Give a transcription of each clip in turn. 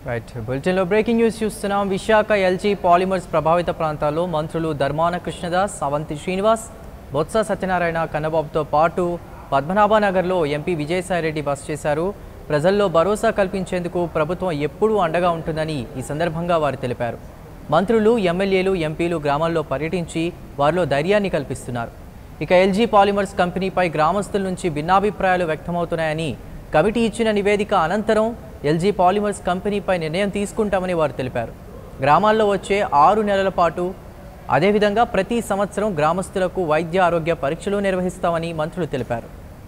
Right బులెటిన్లో breaking news చూస్తున్నాం Visakha LG polymers ప్రభావిత ప్రాంతాల్లో మంత్రులు ధర్మాన కృష్ణదాస్ అవంతి శ్రీనివాస్ బొత్స సత్యనారాయణ కన్నబాబుతో పాటు పద్మనాభనగర్లో ఎంపీ విజయసాయిరెడ్డి బస చేశారు ప్రజల్లో భరోసా కల్పించేందుకు ప్రభుత్వం ఎప్పుడూ అండగా ఉంటుందని ఈ సందర్భంగా వారు తెలిపారు మంత్రులు ఎమ్మెల్యేలు ఎంపీలు గ్రామాల్లో పర్యటించి వారిలో ధైర్యాన్ని కల్పిస్తున్నారు ఇక ఎల్జీ పాలిమర్స్ కంపెనీపై గ్రామస్తుల నుంచి భిన్నాభిప్రాయాలు వ్యక్తమవుతున్నాయని కమిటీ ఇచ్చిన నివేదిక అనంతరం ఎల్జీ పాలిమర్స్ కంపెనీపై నిర్ణయం తీసుకుంటామని వారు తెలిపారు గ్రామాల్లో వచ్చే ఆరు నెలల పాటు అదేవిధంగా ప్రతి సంవత్సరం గ్రామస్తులకు వైద్య ఆరోగ్య పరీక్షలు నిర్వహిస్తామని మంత్రులు తెలిపారు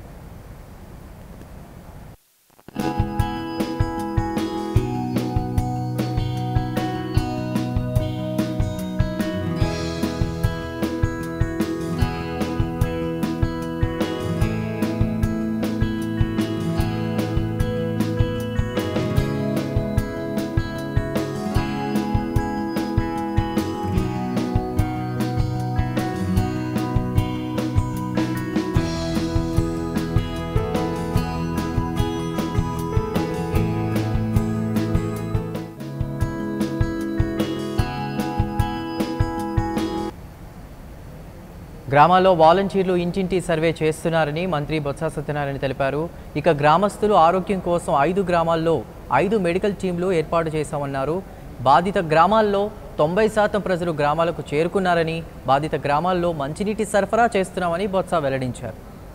గ్రామాల్లో వాలంటీర్లు ఇంటింటి సర్వే చేస్తున్నారని మంత్రి బొత్స సత్యనారాయణ తెలిపారు ఇక గ్రామస్తులు ఆరోగ్యం కోసం ఐదు గ్రామాల్లో ఐదు మెడికల్ టీంలు ఏర్పాటు చేశామన్నారు బాధిత గ్రామాల్లో తొంభై శాతం ప్రజలు గ్రామాలకు చేరుకున్నారని బాధిత గ్రామాల్లో మంచినీటి సరఫరా చేస్తున్నామని బొత్స వెల్లడించారు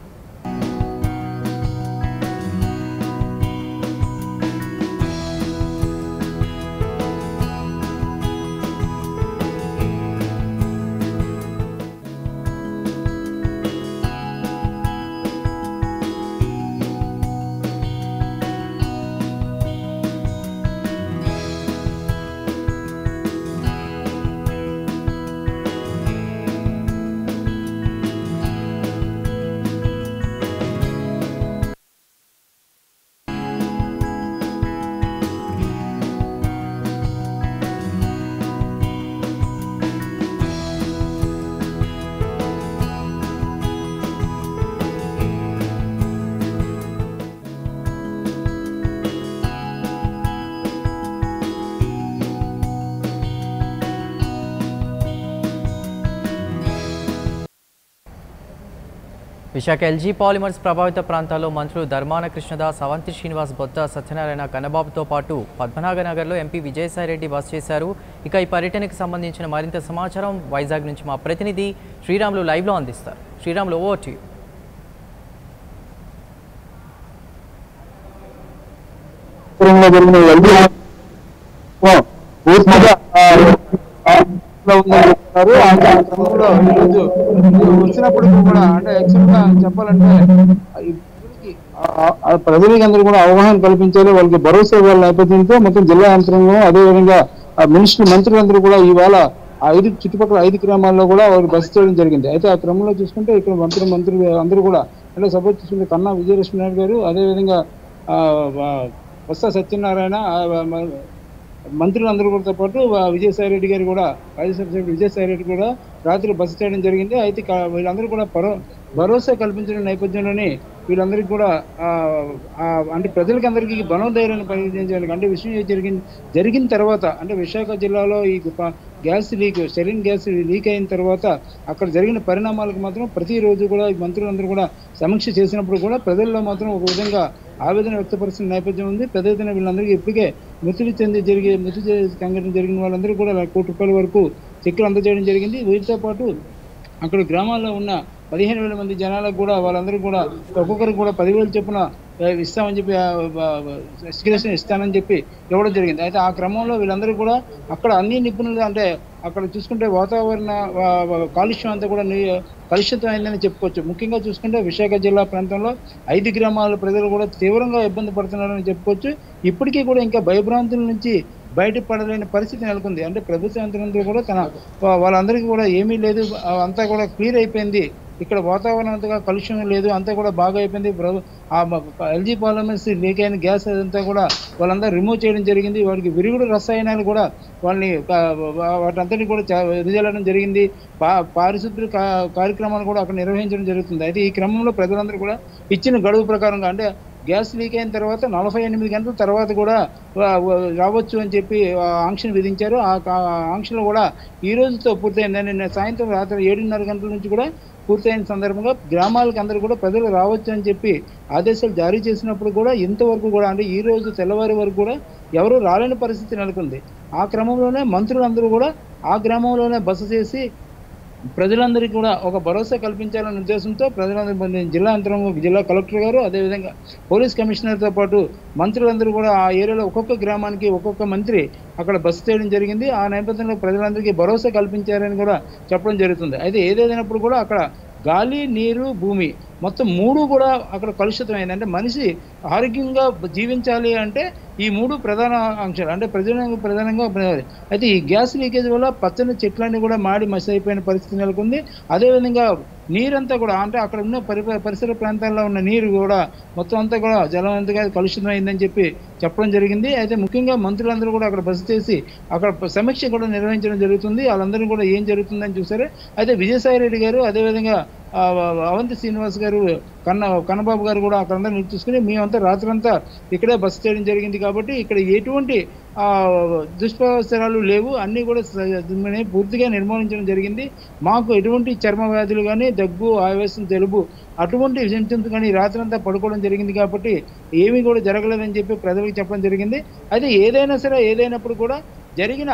విశాఖ ఎల్జీ పాలిమర్స్ ప్రభావిత ప్రాంతాల్లో మంత్రులు ధర్మాన కృష్ణదాస్ అవంతి శ్రీనివాస్ బొత్త సత్యనారాయణ కన్నబాబుతో పాటు పద్మనాభనగర్లో ఎంపీ విజయసాయిరెడ్డి బస చేశారు ఇక ఈ పర్యటనకు సంబంధించిన మరింత సమాచారం వైజాగ్ నుంచి మా ప్రతినిధి శ్రీరాములు లైవ్లో అందిస్తారు శ్రీరాములు ఓవర్ టు యూ పురంలో జరిగిన ఎల్బీ పూర్తిగా ఆ, ఆ, లో ఉందని చెప్తున్నారు ఆ క్రమంలో ఈరోజు వచ్చినప్పటికీ కూడా అంటే యాక్చువల్ గా చెప్పాలంటే ఈ ప్రజలకి, ఆ, ఆ ప్రజలకి అందరూ కూడా అవగాహన కల్పించాలి వాళ్ళకి భరోసా ఇవ్వాలి నేపథ్యంతో మొత్తం జిల్లా యంత్రాంగం అదేవిధంగా ఆ మినిస్టర్ మంత్రులందరూ కూడా ఇవాళ ఆ ఐదు చుట్టుపక్కల ఐదు గ్రామాల్లో కూడా వారు బస చేయడం జరిగింది అయితే ఆ క్రమంలో చూసుకుంటే ఇక్కడ మంత్రి మంత్రులు అందరూ కూడా అంటే సపోజ్ చూసుకుంటే కన్నా విజయలక్ష్మి నాయుడు గారు అదేవిధంగా ఆ, ఆ, బొత్స సత్యనారాయణ ఆ, మ- మంత్రులందరూ కూడా పాటు వా- విజయసాయి రెడ్డి గారు కూడా రాజ్యసభ సభ్యుడు విజయసాయి రెడ్డి కూడా రాత్రి బస చేయడం జరిగింది అయితే కా- వీళ్ళందరూ కూడా భరో భరోసా కల్పించిన నేపథ్యంలోనే వీళ్ళందరికీ కూడా ఆ, ఆ, అంటే ప్రజలకి అందరికీ మనోధైర్యాన్ని కలిగించాలి అంటే విషయం ఏం జరిగింది జరిగిన తర్వాత అంటే విశాఖ జిల్లాలో ఈ ప- గ్యాస్ లీక్ సెలిన్ గ్యాస్ లీక్ అయిన తర్వాత అక్కడ జరిగిన పరిణామాలకు మాత్రం ప్రతిరోజు కూడా ఈ మంత్రులందరూ కూడా సమీక్ష చేసినప్పుడు కూడా ప్రజల్లో మాత్రం ఒక విధంగా ఆవేదన వ్యక్తపరుస్తున్న నేపథ్యం ఉంది పెద్ద ఎత్తున వీళ్ళందరికీ ఇప్పటికే మృతులు చెంది జరిగే మృతి చే- సంఘటన జరిగిన వాళ్ళందరూ కూడా కోటి రూపాయల వరకు చెక్కులు అందజేయడం జరిగింది వీటితో పాటు అక్కడ గ్రామాల్లో ఉన్న పదిహేను వేల మంది జనాలకు కూడా వాళ్ళందరూ కూడా ఒక్కొక్కరికి కూడా పదివేలు చొప్పున ఆ, ఇస్తామని చెప్పి ఎస్టికేషన్ ఇస్తానని చెప్పి ఇవ్వడం జరిగింది అయితే ఆ క్రమంలో వీళ్ళందరూ కూడా అక్కడ అన్ని నిపుణులు అంటే అక్కడ చూసుకుంటే వాతావరణ ఆ, ఆ, కాలుష్యం అంతా కూడా ని- కలుషితం అయిందని చెప్పుకోవచ్చు ముఖ్యంగా చూసుకుంటే విశాఖ జిల్లా ప్రాంతంలో ఐదు గ్రామాల ప్రజలు కూడా తీవ్రంగా ఇబ్బంది పడుతున్నారని చెప్పుకోవచ్చు ఇప్పటికీ కూడా ఇంకా భయభ్రాంతుల నుంచి బయటపడలేని పరిస్థితి నెలకొంది అంటే ప్రభుత్వ యంత్రాంగం కూడా తన వా- వాళ్ళందరికీ కూడా ఏమీ లేదు ఆ, అంతా కూడా క్లియర్ అయిపోయింది ఇక్కడ వాతావరణం అంతగా కలుషితం లేదు అంతా కూడా బాగా అయిపోయింది ప్రభు- ఆ ఎల్జీ పార్లమెంట్స్ లీక్ అయిన గ్యాస్ అదంతా కూడా వాళ్ళందరూ రిమూవ్ చేయడం జరిగింది వాటికి విరుగుడు రసాయనాలు కూడా వాళ్ళని వాటంతటి కూడా చా- వెదజల్లడం జరిగింది పా పారిశుద్ధ్య కా- కార్యక్రమాలు కూడా అక్కడ నిర్వహించడం జరుగుతుంది అయితే ఈ క్రమంలో ప్రజలందరూ కూడా ఇచ్చిన గడువు ప్రకారంగా అంటే గ్యాస్ లీక్ అయిన తర్వాత నలభై ఎనిమిది గంటల తర్వాత కూడా వా- వా- రావచ్చు అని చెప్పి ఆ, ఆంక్షలు విధించారు ఆ ఆ ఆంక్షలు కూడా ఈ రోజుతో పూర్తయింది నిన్న సాయంత్రం రాత్రి ఏడున్నర గంటల నుంచి కూడా పూర్తయిన సందర్భంగా గ్రామాలకు అందరూ కూడా ప్రజలు రావచ్చు అని చెప్పి ఆదేశాలు జారీ చేసినప్పుడు కూడా ఇంతవరకు కూడా అంటే ఈ రోజు తెల్లవారి వరకు కూడా ఎవరు రాలేని పరిస్థితి నెలకొంది ఆ క్రమంలోనే మంత్రులందరూ కూడా ఆ గ్రామంలోనే బస చేసి ప్రజలందరికీ కూడా ఒక భరోసా కల్పించాలనే ఉద్దేశంతో ప్రజలందరూ మన జిల్లా యంత్రాంగం జిల్లా కలెక్టర్ గారు అదేవిధంగా పోలీస్ కమిషనర్తో పాటు మంత్రులందరూ కూడా ఆ ఏరియాలో ఒక్కొక్క గ్రామానికి ఒక్కొక్క మంత్రి అక్కడ బస్సు చేయడం జరిగింది ఆ నేపథ్యంలో ప్రజలందరికీ భరోసా కల్పించారని కూడా చెప్పడం జరుగుతుంది అయితే ఏదేదైనప్పుడు కూడా అక్కడ గాలి నీరు భూమి మొత్తం మూడు కూడా అక్కడ కలుషితమైంది అంటే మనిషి ఆరోగ్యంగా జీవించాలి అంటే ఈ మూడు ప్రధాన అంశాలు అంటే ప్రధానంగా ప్రధానంగా అయితే ఈ గ్యాస్ లీకేజ్ వల్ల పచ్చని చెట్లన్నీ కూడా మాడి మసి అయిపోయిన పరిస్థితి నెలకొంది అదేవిధంగా నీరంతా కూడా అంటే అక్కడ ఉన్న పరి పరిసర ప్రాంతాల్లో ఉన్న నీరు కూడా మొత్తం అంతా కూడా జలం అంతగా కలుషితమైందని చెప్పి చెప్పడం జరిగింది అయితే ముఖ్యంగా మంత్రులందరూ కూడా అక్కడ బస చేసి అక్కడ సమీక్ష కూడా నిర్వహించడం జరుగుతుంది వాళ్ళందరూ కూడా ఏం జరుగుతుందని చూసారు అయితే విజయసాయి రెడ్డి గారు అదేవిధంగా ఆ, అవంతి శ్రీనివాస్ గారు కన్న కన్నబాబు గారు కూడా అక్కడ అందరినీ చూసుకుని మేమంతా రాత్రంతా ఇక్కడే బస చేయడం జరిగింది కాబట్టి ఇక్కడ ఎటువంటి ఆ, దుష్ప్రవసరాలు లేవు అన్నీ కూడా స- దీన్ని పూర్తిగా నిర్మూలించడం జరిగింది మాకు ఎటువంటి చర్మ వ్యాధులు కానీ దగ్గు ఆవేశం జలుబు అటువంటి సిమ్టమ్స్ కానీ రాత్రంతా పడుకోవడం జరిగింది కాబట్టి ఏమీ కూడా జరగలేదని చెప్పి ప్రజలకు చెప్పడం జరిగింది అయితే ఏదైనా సరే ఏదైనప్పుడు కూడా జరిగిన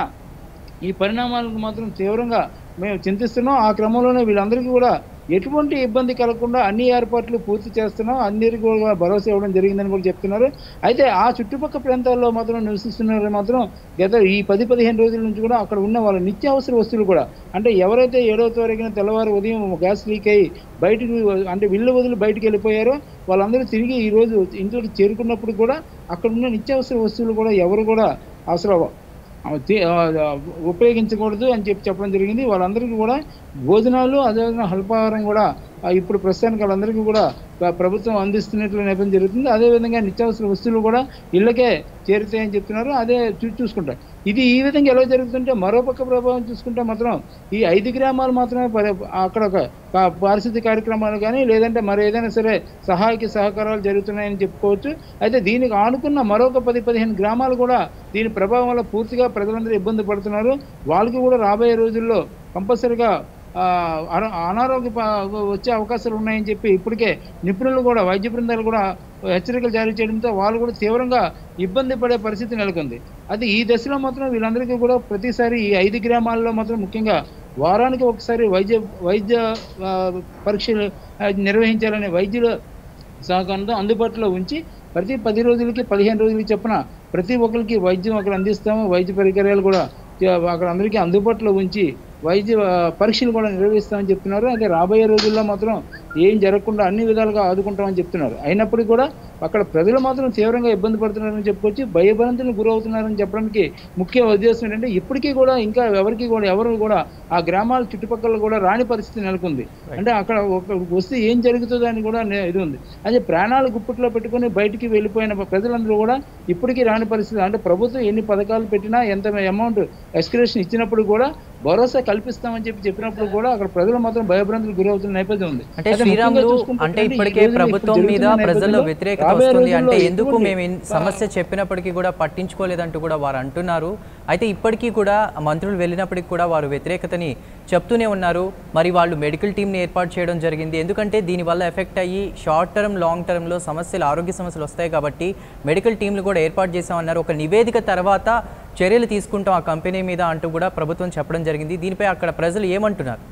ఈ పరిణామాలకు మాత్రం తీవ్రంగా మేము చింతిస్తున్నాం ఆ క్రమంలోనే వీళ్ళందరికీ కూడా ఎటువంటి ఇబ్బంది కలగకుండా అన్ని ఏర్పాట్లు పూర్తి చేస్తున్నాం అందరికీ కూడా భరోసా ఇవ్వడం జరిగిందని కూడా చెప్తున్నారు అయితే ఆ చుట్టుపక్కల ప్రాంతాల్లో మాత్రం నివసిస్తున్నారు మాత్రం గత ఈ పది పదిహేను రోజుల నుంచి కూడా అక్కడ ఉన్న వాళ్ళ నిత్యావసర వస్తువులు కూడా అంటే ఎవరైతే ఏడవ తారీఖున తెల్లవారు ఉదయం గ్యాస్ లీక్ అయ్యి బయటికి అంటే విల్లు వదిలి బయటికి వెళ్ళిపోయారో వాళ్ళందరూ తిరిగి ఈ రోజు ఇంట్లోకి చేరుకున్నప్పుడు కూడా అక్కడ ఉన్న నిత్యావసర వస్తువులు కూడా ఎవరు కూడా అసలు ఆ తి- ఆ, ఆ, ఉపయోగించకూడదు అని చెప్పి చెప్పడం జరిగింది వాళ్ళందరికీ కూడా భోజనాలు అదేవిధంగా అల్పాహారం కూడా ఆ, ఇప్పుడు ప్రస్తుతానికి వాళ్ళందరికీ కూడా ప్ర- ప్రభుత్వం అందిస్తున్నట్లు నేపథ్యం జరుగుతుంది అదేవిధంగా నిత్యావసర వస్తువులు కూడా ఇళ్ళకే చేరుతాయని చెప్తున్నారు అదే చూ చూసుకుంటారు ఇది ఈ విధంగా ఎలా జరుగుతుంటే మరోపక్క ప్రభావం చూసుకుంటే మాత్రం ఈ ఐదు గ్రామాలు మాత్రమే పరి- అక్కడ ఒక ప- పారిశుద్ధ్య కార్యక్రమాలు కానీ లేదంటే మరి ఏదైనా సరే సహాయక సహకారాలు జరుగుతున్నాయని చెప్పుకోవచ్చు అయితే దీనికి ఆనుకున్న మరొక పది పదిహేను గ్రామాలు కూడా దీని ప్రభావం వల్ల పూర్తిగా ప్రజలందరూ ఇబ్బంది పడుతున్నారు వాళ్ళకి కూడా రాబోయే రోజుల్లో కంపల్సరిగా ఆ, అన- అనారోగ్య ప- వచ్చే అవకాశాలు ఉన్నాయని చెప్పి ఇప్పటికే నిపుణులు కూడా వైద్య బృందాలు కూడా హెచ్చరికలు జారీ చేయడంతో వాళ్ళు కూడా తీవ్రంగా ఇబ్బంది పడే పరిస్థితి నెలకొంది అది ఈ దశలో మాత్రం వీళ్ళందరికీ కూడా ప్రతిసారి ఈ ఐదు గ్రామాల్లో మాత్రం ముఖ్యంగా వారానికి ఒకసారి వైద్య వైద్య ఆ, పరీక్షలు ఆ, నిర్వహించాలనే వైద్యుల సహకారంతో అందుబాటులో ఉంచి ప్రతి పది రోజులకి పదిహేను రోజులకి చెప్పిన ప్రతి ఒక్కరికి వైద్యం అక్కడ అందిస్తాము వైద్య పరికరాలు కూడా చ- అక్కడ అందరికీ అందుబాటులో ఉంచి వైద్య ఆ, పరీక్షలు కూడా నిర్వహిస్తామని చెప్తున్నారు అయితే రాబోయే రోజుల్లో మాత్రం ఏం జరగకుండా అన్ని విధాలుగా ఆదుకుంటామని చెప్తున్నారు అయినప్పటికీ కూడా అక్కడ ప్రజలు మాత్రం తీవ్రంగా ఇబ్బంది పడుతున్నారని చెప్పుకొచ్చి భయభ్రాంతులకు గురవుతున్నారని చెప్పడానికి ముఖ్య ఉద్దేశం ఏంటంటే ఇప్పటికీ కూడా ఇంకా ఎవరికి కూడా ఎవరు కూడా ఆ గ్రామాల చుట్టుపక్కల కూడా రాని పరిస్థితి నెలకొంది అంటే అక్కడ ఒక వస్తే ఏం జరుగుతుందో అని కూడా నే- ఇది ఉంది అదే ప్రాణాలు గుప్పట్లో పెట్టుకొని బయటికి వెళ్ళిపోయిన ప్రజలందరూ కూడా ఇప్పటికీ రాని పరిస్థితి అంటే ప్రభుత్వం ఎన్ని పథకాలు పెట్టినా ఎంత అమౌంట్ ఎక్స్క్రేషన్ ఇచ్చినప్పుడు కూడా భరోసా కల్పిస్తామని చెప్పి చెప్పినప్పుడు కూడా అక్కడ ప్రజలు మాత్రం భయభ్రాంతులకు గురవుతున్న నేపథ్యం ఉంది అంటే అయితే ముఖ్యంగా శ్రీరాములు చూసుకుంటే అంటే ఈ ఇప్పటికే రోజున ఇప్పుడు ప్రభుత్వం మీద జరుగుతున్న ప్రజల్లో నేపథ్యంలో వ్యతిరేకత రాబోయే వస్తుంది అంటే రోజుల్లో ఎందుకు ఎటువంటి- మేము ఇన్- సమస్య చెప్పినప్పటికీ కూడా పట్టించుకోలేదంటూ కూడా వారు అంటున్నారు అయితే ఇప్పటికీ కూడా మంత్రులు వెళ్ళినప్పటికీ కూడా వారు వ్యతిరేకతని చెప్తూనే ఉన్నారు మరి వాళ్ళు మెడికల్ టీంని ఏర్పాటు చేయడం జరిగింది ఎందుకంటే దీనివల్ల ఎఫెక్ట్ అయ్యి షార్ట్ టర్మ్ లాంగ్ టర్మ్లో సమస్యలు ఆరోగ్య సమస్యలు వస్తాయి కాబట్టి మెడికల్ టీంలు కూడా ఏర్పాటు చేశామన్నారు ఒక నివేదిక తర్వాత చర్యలు తీసుకుంటాం ఆ కంపెనీ మీద అంటూ కూడా ప్రభుత్వం చెప్పడం జరిగింది దీనిపై అక్కడ ప్రజలు ఏమంటున్నారు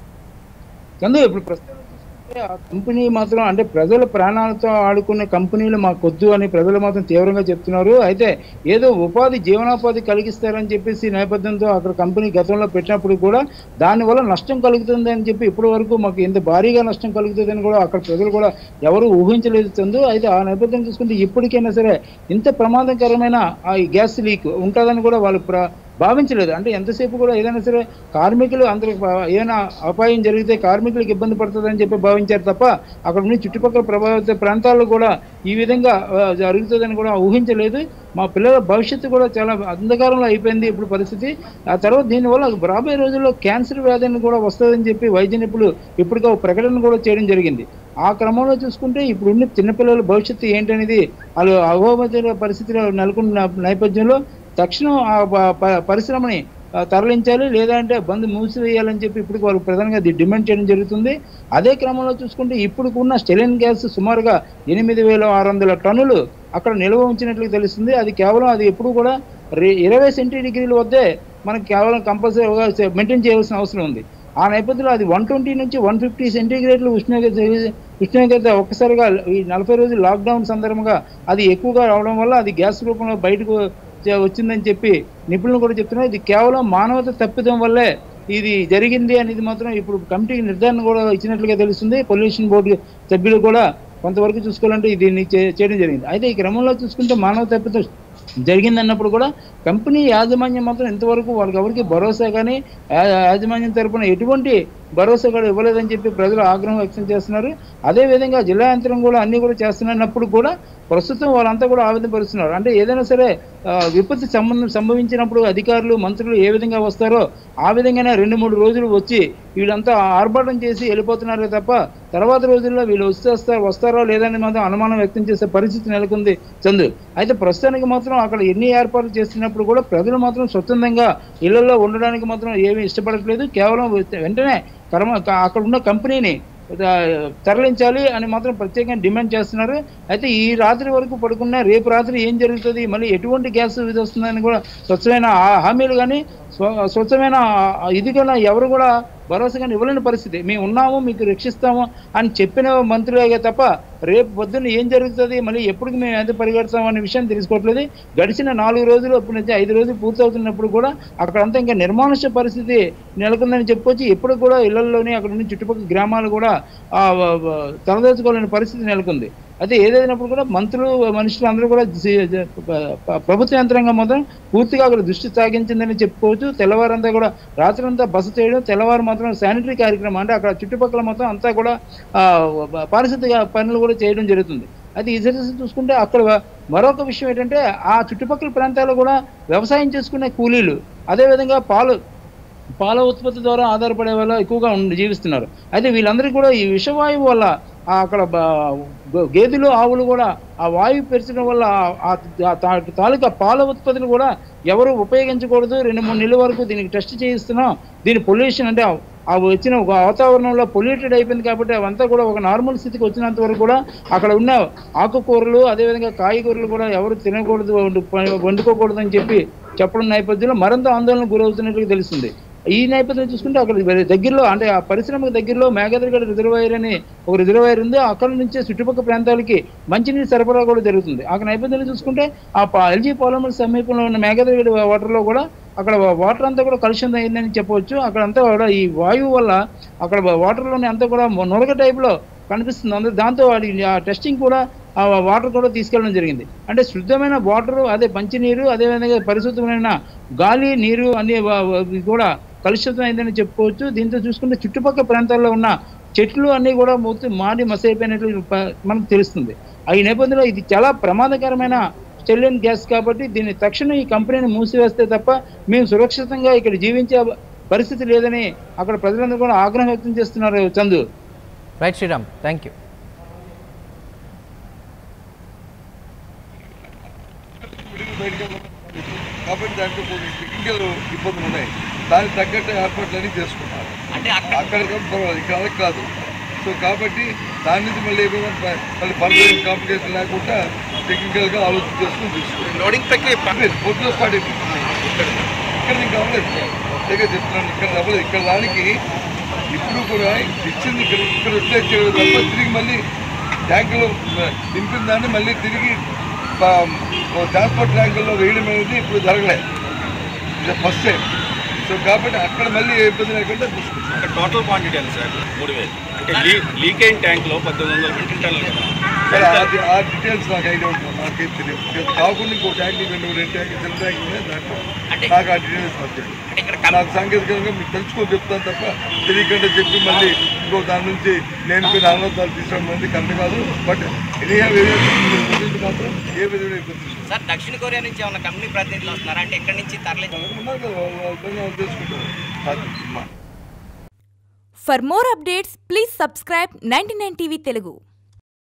చందు ఇప్పుడు ప్రస్తుతం చూసుకుంటే ఆ కంపెనీ మాత్రం అంటే ప్రజల ప్రాణాలతో ఆడుకునే కంపెనీలు మాకొద్దు అని ప్రజలు మాత్రం తీవ్రంగా చెప్తున్నారు అయితే ఏదో ఉపాధి జీవనోపాధి కలిగిస్తారని చెప్పేసి నేపథ్యంతో అక్కడ కంపెనీ గతంలో పెట్టినప్పుడు కూడా దానివల్ల నష్టం కలుగుతుంది అని చెప్పి ఇప్పటి వరకు మాకు ఇంత భారీగా నష్టం కలుగుతుందని కూడా అక్కడ ప్రజలు కూడా ఎవరు ఊహించలేదు చందు అయితే ఆ నేపథ్యం చూసుకుంటే ఇప్పటికైనా సరే ఇంత ప్రమాదకరమైన ఆ ఈ గ్యాస్ లీక్ ఉంటుందని కూడా వాళ్ళు ప్ర భావించలేదు అంటే ఎంతసేపు కూడా ఏదైనా సరే కార్మికులు అందరికి ఏదైనా అపాయం జరిగితే కార్మికులకు ఇబ్బంది పడుతుందని చెప్పి భావించారు తప్ప అక్కడ ఉన్న చుట్టుపక్కల ప్రభావిత ప్రాంతాల్లో కూడా ఈ విధంగా ఆ, జరుగుతుందని కూడా ఊహించలేదు మా పిల్లల భవిష్యత్తు కూడా చాలా అంధకారంలో అయిపోయింది ఇప్పుడు పరిస్థితి ఆ తర్వాత దీనివల్ల రాబోయే రోజుల్లో క్యాన్సర్ వ్యాధిని కూడా వస్తుందని చెప్పి వైద్య నిపుణులు ఇప్పటికే ఒక ప్రకటన కూడా చేయడం జరిగింది ఆ క్రమంలో చూసుకుంటే ఇప్పుడు ఉన్న చిన్నపిల్లల భవిష్యత్తు ఏంటనేది వాళ్ళు అగోమతిన పరిస్థితిలో నెలకొన్న నేపథ్యంలో తక్షణం ఆ ప- ప- పరిశ్రమని ఆ, తరలించాలి లేదంటే బంద్ మూసివేయాలని చెప్పి ఇప్పుడు వాళ్ళు ప్రధానంగా ది- డిమాండ్ చేయడం జరుగుతుంది అదే క్రమంలో చూసుకుంటే ఇప్పుడు ఉన్న స్టెలిన్ గ్యాస్ సుమారుగా ఎనిమిది వేల ఆరు వందల టన్నులు అక్కడ నిల్వ ఉంచినట్లు తెలుస్తుంది అది కేవలం అది ఎప్పుడు కూడా రే- ఇరవై సెంటీ డిగ్రీల వద్దే మనకి కేవలం కంపల్సరీగా మెయింటైన్ చేయాల్సిన అవసరం ఉంది ఆ నేపథ్యంలో అది వన్ ట్వంటీ నుంచి వన్ ఫిఫ్టీ సెంటీగ్రేడ్లు ఉష్ణోగ్రత ఉష్ణోగ్రత ఒక్కసారిగా ఈ నలభై రోజులు లాక్డౌన్ సందర్భంగా అది ఎక్కువగా రావడం వల్ల అది గ్యాస్ రూపంలో బయటకు చ- వచ్చిందని చెప్పి నిపుణులు కూడా చెప్తున్నారు ఇది కేవలం మానవత తప్పిదం వల్లే ఇది జరిగింది అనేది మాత్రం ఇప్పుడు కమిటీకి నిర్ధారణ కూడా ఇచ్చినట్లుగా తెలుస్తుంది పొల్యూషన్ బోర్డు సభ్యులు కూడా కొంతవరకు చూసుకోవాలంటే దీన్ని చే- చేయడం జరిగింది అయితే ఈ క్రమంలో చూసుకుంటే మానవ తప్పిదం జరిగిందన్నప్పుడు కూడా కంపెనీ యాజమాన్యం మాత్రం ఇంతవరకు వాళ్ళకి ఎవరికి భరోసా కానీ యా- యాజమాన్యం తరపున ఎటువంటి భరోసా కూడా ఇవ్వలేదని చెప్పి ప్రజలు ఆగ్రహం వ్యక్తం చేస్తున్నారు అదేవిధంగా జిల్లా యంత్రం కూడా అన్ని కూడా చేస్తున్నప్పుడు కూడా ప్రస్తుతం వాళ్ళంతా కూడా ఆవేదన పరుస్తున్నారు అంటే ఏదైనా సరే ఆ, విపత్తు సంబంధం సంభవించినప్పుడు అధికారులు మంత్రులు ఏ విధంగా వస్తారో ఆ విధంగానే రెండు మూడు రోజులు వచ్చి వీళ్ళంతా ఆర్భాటం చేసి వెళ్ళిపోతున్నారే తప్ప తర్వాత రోజుల్లో వీళ్ళు వస్తారు వస్తారో లేదని మాత్రం అనుమానం వ్యక్తం చేసే పరిస్థితి నెలకొంది చందు అయితే ప్రస్తుతానికి మాత్రం అక్కడ ఎన్ని ఏర్పాట్లు చేస్తున్నప్పుడు కూడా ప్రజలు మాత్రం స్వచ్ఛందంగా ఇళ్లలో ఉండడానికి మాత్రం ఏమీ ఇష్టపడట్లేదు కేవలం వెంటనే కర్మ అక్కడ ఉన్న కంపెనీని ఆ, తరలించాలి అని మాత్రం ప్రత్యేకంగా డిమాండ్ చేస్తున్నారు అయితే ఈ రాత్రి వరకు పడుకున్న రేపు రాత్రి ఏం జరుగుతుంది మళ్ళీ ఎటువంటి గ్యాస్ ఇది వస్తుందని కూడా స్వచ్ఛమైన ఆ హామీలు కానీ స్వ- స్వచ్ఛమైన ఆ ఇది కూడా ఎవరు కూడా భరోసా కానీ ఇవ్వలేని పరిస్థితి మేము ఉన్నాము మీకు రక్షిస్తాము అని చెప్పిన మంత్రులే తప్ప రేపు పొద్దున్న ఏం జరుగుతుంది మళ్ళీ ఎప్పటికి మేము ఎంత పరిగెడతాం అనే విషయం తెలుసుకోవట్లేదు గడిచిన నాలుగు రోజులు అప్పటి నుంచి ఐదు రోజులు పూర్తవుతున్నప్పుడు కూడా అక్కడంతా ఇంకా నిర్మానుష్య పరిస్థితి నెలకొందని చెప్పుకోవచ్చు ఎప్పుడు కూడా ఇళ్లలోనే అక్కడ ఉన్న చుట్టుపక్కల గ్రామాలు కూడా ఆ, వ- వ- తలదాచుకోలేని పరిస్థితి నెలకొంది అయితే ఏదైనప్పుడు కూడా మంత్రులు మనుషులు అందరూ కూడా జి- జ- ప- ప- ప్రభుత్వ యంత్రాంగం మాత్రం పూర్తిగా అక్కడ దృష్టి సాగించిందని చెప్పుకోవచ్చు తెల్లవారంతా కూడా రాత్రంతా బస చేయడం తెల్లవారు మాత్రం శానిటరీ కార్యక్రమం అంటే అక్కడ చుట్టుపక్కల మొత్తం అంతా కూడా ఆ, బ- పారిశుద్ధ్య పనులు కూడా చేయడం జరుగుతుంది అయితే ఈ సర్వీస్ చూసుకుంటే అక్కడ మరొక విషయం ఏంటంటే ఆ చుట్టుపక్కల ప్రాంతాల్లో కూడా వ్యవసాయం చేసుకునే కూలీలు అదేవిధంగా పాలు పాల ఉత్పత్తి ద్వారా ఆధారపడే వాళ్ళు ఎక్కువగా ఉండి జీవిస్తున్నారు అయితే వీళ్ళందరికీ కూడా ఈ విషవాయువు వల్ల ఆ అక్కడ బ- గ- గేదెలు ఆవులు కూడా ఆ వాయువు పెంచడం వల్ల ఆ- ఆ తా- తాలూకా పాల ఉత్పత్తులు కూడా ఎవరు ఉపయోగించకూడదు రెండు మూడు నెలల వరకు దీనికి టెస్ట్ చేయిస్తున్నాం దీని పొల్యూషన్ అంటే ఆ- ఆ వచ్చిన ఒక వాతావరణంలో పొల్యూటెడ్ అయిపోయింది కాబట్టి అవంతా కూడా ఒక నార్మల్ స్థితికి వచ్చినంత వరకు కూడా అక్కడ ఉన్న ఆకుకూరలు అదేవిధంగా కాయగూరలు కూడా ఎవరు తినకూడదు వండు- వండుకోకూడదు అని చెప్పి చెప్పడం నేపథ్యంలో మరింత ఆందోళన గురవుతున్నట్లు తెలుస్తుంది ఈ నేపథ్యం చూసుకుంటే అక్కడ వె- దగ్గరలో అంటే ఆ పరిశ్రమకు దగ్గరలో మేఘాద్రిగడ రిజర్వాయర్ అని ఒక రిజర్వాయర్ ఉంది అక్కడ నుంచే చుట్టుపక్కల ప్రాంతాలకి మంచినీరు సరఫరా కూడా జరుగుతుంది ఆ నేపథ్యంలో చూసుకుంటే ఆ ఎల్జీ పాలమర్ సమీపంలో ఉన్న మేఘాద్రిగడ వాటర్లో కూడా అక్కడ వాటర్ అంతా కూడా కలుషితం అయిందని చెప్పవచ్చు అక్కడ అంతా కూడా ఈ వాయువు వల్ల అక్కడ వాటర్లోనే అంతా కూడా నురగ టైప్లో కనిపిస్తుంది అందులో దాంతో వాడి ఆ టెస్టింగ్ కూడా ఆ వాటర్ కూడా తీసుకెళ్ళడం జరిగింది అంటే శుద్ధమైన వాటర్ అదే మంచినీరు అదేవిధంగా పరిశుద్ధమైన గాలి నీరు అన్ని వ- వ- ఇవి కూడా కలుషితం అయిందని చెప్పుకోవచ్చు దీంతో చూసుకుంటే చుట్టుపక్కల ప్రాంతాల్లో ఉన్న చెట్లు అన్నీ కూడా మొత్తం మాడి మసైపోయినట్లు ప- మనకు తెలుస్తుంది ఆ ఈ నేపథ్యంలో ఇది చాలా ప్రమాదకరమైన స్టెర్లిన్ గ్యాస్ కాబట్టి దీన్ని తక్షణం ఈ కంపెనీని మూసివేస్తే తప్ప మేము సురక్షితంగా ఇక్కడ జీవించే పరిస్థితి లేదని అక్కడ ప్రజలందరూ కూడా ఆగ్రహం వ్యక్తం చేస్తున్నారు Chandu right Sriram thank you బయటకు వెళ్ళాలి. కాబట్టి దాంట్లో కొన్ని టెక్నికల్ ఇబ్బందులు ఉన్నాయి దానికి తగ్గట్టు ఏర్పాట్లు అన్ని చేసుకున్నారు అక్కడ పర్వాలేదు ఇక్కడ అలా కాదు సో కాబట్టి దాని నుంచి మళ్ళీ ఏమైనా ప- మళ్ళీ పర్లేదు కాంపిటీషన్ లేకుండా టెక్నికల్గా ఆలోచన చేసుకుని తీసుకున్నాం లోడింగ్ ప్రక్రియ పర్లేదు పొద్దున స్టార్ట్ అయిపోయింది ఇక్కడ ఇక్కడ నీకు అవ్వలేదు దగ్గర చెప్తున్నాను ఇక్కడ అవ్వలేదు ఇక్కడ దానికి ఇప్పుడు కూడా ఇచ్చింది ఇక్కడ ఇక్కడ రిప్లేస్ చేయడం తప్ప తిరిగి మళ్ళీ ట్యాంకులో నింపిన దాన్ని మళ్ళీ తిరిగి ట్రాన్స్పోర్ట్ ట్యాంకుల్లో వేయడం అనేది ఇప్పుడు జరగలేదు ఇది ఫస్ట్ టైం సో కాబట్టి అక్కడ మళ్ళీ ఏ ఇబ్బంది లేకుండా చూసుకుంటాం ఇక్కడ టోటల్ క్వాంటిటీ ఎంత సార్ మూడు వేలు అంటే లీ లీక్ అయిన ట్యాంక్లో పద్దెనిమిది వందల మెట్రిక్ టన్నులు కదా సరే ఆ డి- ఆ డీటెయిల్స్ నాకు ఐడియా ఉంటుంది నాకేం తెలియదు ఇది కాకుండా ఇంకో ట్యాంక్ రెండు రెండు ట్యాంక్ చిన్న ట్యాంక్ ఉన్నాయి దాంట్లో నాకు ఆ డీటెయిల్స్ నాకు తెలియదు నాకు సాంకేతికంగా మీకు తెలుసుకొని చెప్తాను తప్ప తెలియకుండా చెప్పి మళ్ళీ ఇంకో దాని నుంచి నేను కొన్ని అనవద్దాలు తీసుకోవడం అనేది కరెక్ట్ కాదు బట్ ఎనీ గురించి మాత్రం ఏ విధమైన ఇబ్బంది లేదు. సార్ దక్షిణ కొరియా నుంచి ఏమైనా కంపెనీ ప్రతినిధులు వస్తున్నారా అంటే ఎక్కడి నుంచి తరలించి ఉన్నారు కదా వాళ్ళు అర్థంగా తెలుసుకుంటారు For more updates, please subscribe 99 TV Telugu.